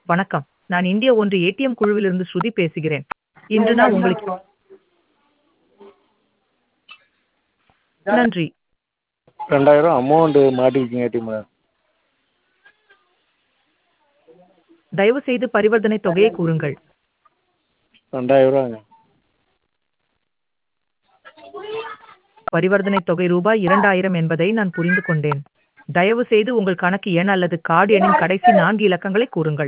வணக்கம் நான் இந்திய ஒன்று ஏடிஎம் குழுவிலிருந்து ஸ்ருதி பேசுகிறேன் இன்று நான் உங்களுக்கு நன்றி ரெண்டாயிரம் அமௌண்ட்டு மாட்டிக்கிச்சிங்க ஏடிஎம்ல தயவு செய்து பரிவர்த்தனை தொகையை கூறுங்கள் ரெண்டாயிரம் ரூபாங்க பரிவர்த்தனை தொகை ரூபாய் இரண்டாயிரம் என்பதை நான் புரிந்து கொண்டேன் தயவு செய்து உங்கள் கணக்கு எண் அல்லது கார்டு எண்ணின் கடைசி நான்கு இலக்கங்களை கூறுங்கள்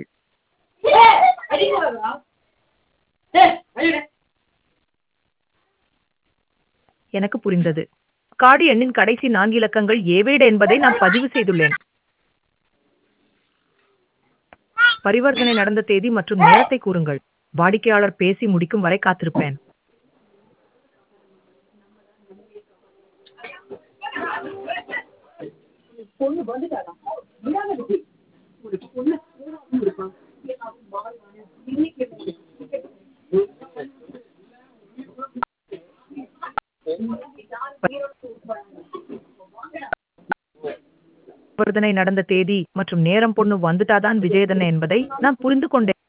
எனக்கு புரிந்தது கார்டு எண்ணின் கடைசி நான்கு இலக்கங்கள் ஏவேடு என்பதை நான் பதிவு செய்துள்ளேன் பரிவர்த்தனை நடந்த தேதி மற்றும் நேரத்தை கூறுங்கள் வாடிக்கையாளர் பேசி முடிக்கும் வரை காத்திருப்பேன் பரிவர்த்தனை நடந்த தேதி மற்றும் நேரம் பொண்ணு வந்துட்டாதான் விஜயதன்ன என்பதை நான் புரிந்து கொண்டேன்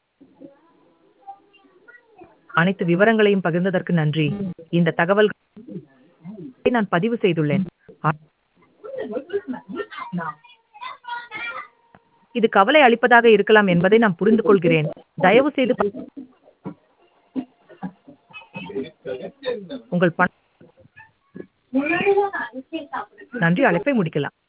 அனைத்து விவரங்களையும் பகிர்ந்ததற்கு நன்றி இந்த தகவல்களை நான் பதிவு செய்துள்ளேன் இது கவலை அளிப்பதாக இருக்கலாம் என்பதை நான் புரிந்து கொள்கிறேன் தயவு செய்து உங்கள் பண நன்றி அழைப்பை முடிக்கலாம்